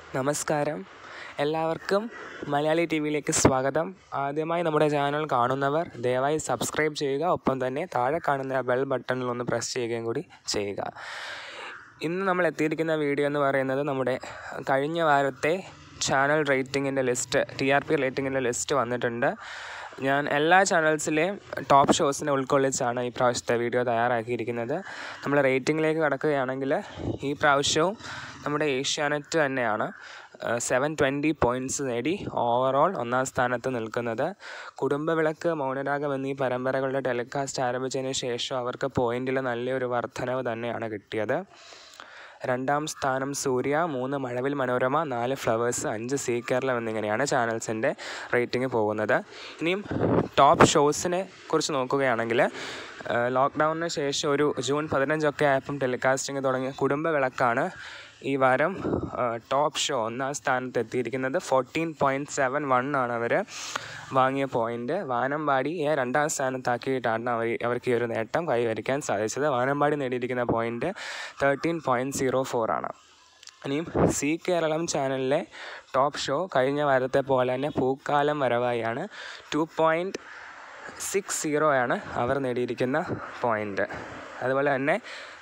നമസ്കാരം എല്ലാവർക്കും മലയാളി ടി വിയിലേക്ക് സ്വാഗതം ആദ്യമായി നമ്മുടെ ചാനൽ കാണുന്നവർ ദയവായി സബ്സ്ക്രൈബ് ചെയ്യുക ഒപ്പം തന്നെ താഴെ കാണുന്ന ബെൽ ബട്ടണിൽ ഒന്ന് പ്രസ് ചെയ്യുകയും കൂടി ചെയ്യുക ഇന്ന് നമ്മൾ എത്തിയിരിക്കുന്ന വീഡിയോ എന്ന് പറയുന്നത് നമ്മുടെ കഴിഞ്ഞ വാരത്തെ ചാനൽ റേറ്റിങ്ങിൻ്റെ ലിസ്റ്റ് ടി ആർ പി റേറ്റിങ്ങിൻ്റെ ലിസ്റ്റ് വന്നിട്ടുണ്ട് ഞാൻ എല്ലാ ചാനൽസിലെയും ടോപ്പ് ഷോസിനെ ഉൾക്കൊള്ളിച്ചാണ് ഈ പ്രാവശ്യത്തെ വീഡിയോ തയ്യാറാക്കിയിരിക്കുന്നത് നമ്മൾ റേറ്റിങ്ങിലേക്ക് കടക്കുകയാണെങ്കിൽ ഈ പ്രാവശ്യവും നമ്മുടെ ഏഷ്യാനെറ്റ് തന്നെയാണ് സെവൻ ട്വൻറ്റി പോയിൻറ്റ്സ് നേടി ഓവറോൾ ഒന്നാം സ്ഥാനത്ത് നിൽക്കുന്നത് കുടുംബവിളക്ക് മൗനരാഗം എന്നീ പരമ്പരകളുടെ ടെലികാസ്റ്റ് ആരംഭിച്ചതിന് ശേഷം അവർക്ക് പോയിന്റിൽ നല്ലൊരു വർധനവ് തന്നെയാണ് കിട്ടിയത് രണ്ടാം സ്ഥാനം സൂര്യ മൂന്ന് മഴവിൽ മനോരമ നാല് ഫ്ലവേഴ്സ് അഞ്ച് സി കേരളം എന്നിങ്ങനെയാണ് ചാനൽസിൻ്റെ റേറ്റിംഗ് പോകുന്നത് ഇനിയും ടോപ്പ് ഷോസിനെ കുറിച്ച് നോക്കുകയാണെങ്കിൽ ലോക്ക്ഡൗണിന് ശേഷം ഒരു ജൂൺ പതിനഞ്ചൊക്കെ ആയപ്പം ടെലികാസ്റ്റിംഗ് തുടങ്ങിയ കുടുംബവിളക്കാണ് ഈ വാരം ടോപ്പ് ഷോ ഒന്നാം സ്ഥാനത്ത് എത്തിയിരിക്കുന്നത് ഫോർട്ടീൻ പോയിൻറ്റ് സെവൻ വൺ ആണ് അവർ വാങ്ങിയ പോയിൻ്റ് വാനമ്പാടിയെ രണ്ടാം സ്ഥാനത്താക്കിയിട്ടാണ് അവർ അവർക്ക് ഈ ഒരു നേട്ടം കൈവരിക്കാൻ സാധിച്ചത് വാനമ്പാടി നേടിയിരിക്കുന്ന point thirteen point zero four ആണ് ഇനിയും സി കേരളം ചാനലിലെ ടോപ്പ് ഷോ കഴിഞ്ഞ വാരത്തെ പോലെ തന്നെ പൂക്കാലം വരവായാണ് ടു പോയിൻറ്റ് സിക്സ് സീറോ ആണ് അവർ നേടിയിരിക്കുന്ന പോയിൻ്റ് അതുപോലെ തന്നെ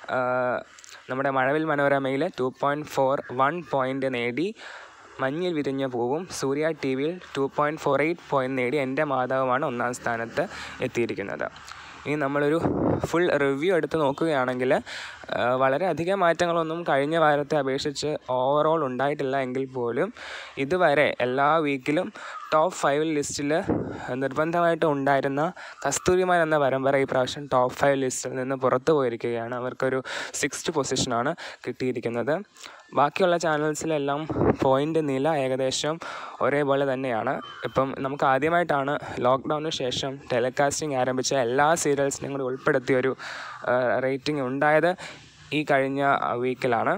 നമ്മുടെ മഴവിൽ മനോരമയിൽ two point four one point നേടി മഞ്ഞിൽ വിരിഞ്ഞ പൂവും സൂര്യ ടി വിയിൽ two point four eight point നേടി എൻ്റെ മാതാവുമാണ് ഒന്നാം സ്ഥാനത്ത് എത്തിയിരിക്കുന്നത് ഇനി നമ്മളൊരു ഫുൾ റിവ്യൂ എടുത്ത് നോക്കുകയാണെങ്കിൽ വളരെ അധികം മാറ്റങ്ങളൊന്നും കഴിഞ്ഞ വാരത്തെ അപേക്ഷിച്ച് ഓവറോൾ ഉണ്ടായിട്ടില്ല എങ്കിൽ പോലും ഇതുവരെ എല്ലാ വീക്കിലും ടോപ്പ് ഫൈവ് ലിസ്റ്റിൽ നിർബന്ധമായിട്ട് ഉണ്ടായിരുന്ന കസ്തൂരിമാൻ എന്ന പരമ്പര ഈ പ്രാവശ്യം ടോപ്പ് ഫൈവ് ലിസ്റ്റിൽ നിന്ന് പുറത്തു പോയിരിക്കുകയാണ് അവർക്കൊരു സിക്സ്ത് പൊസിഷനാണ് കിട്ടിയിരിക്കുന്നത് ബാക്കിയുള്ള ചാനൽസിലെല്ലാം പോയിൻ്റ് നില ഏകദേശം ഒരേപോലെ തന്നെയാണ് ഇപ്പം നമുക്ക് ആദ്യമായിട്ടാണ് ലോക്ക്ഡൗണിന് ശേഷം ടെലികാസ്റ്റിംഗ് ആരംഭിച്ച എല്ലാ സീരിയൽസിനെയും കൂടി ഉൾപ്പെടുത്തിയൊരു റേറ്റിംഗ് ഉണ്ടായത് ഈ കഴിഞ്ഞ വീക്കിലാണ്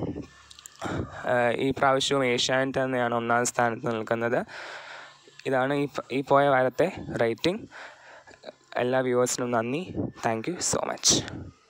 ഈ പ്രാവശ്യവും ഏഷ്യാനെറ്റ് തന്നെയാണ് ഒന്നാം സ്ഥാനത്ത് നിൽക്കുന്നത് ഇതാണ് ഈ ഈ പോയ വാരത്തെ റേറ്റിംഗ് എല്ലാ വ്യൂവേഴ്സിനും നന്ദി താങ്ക് യു സോ മച്ച്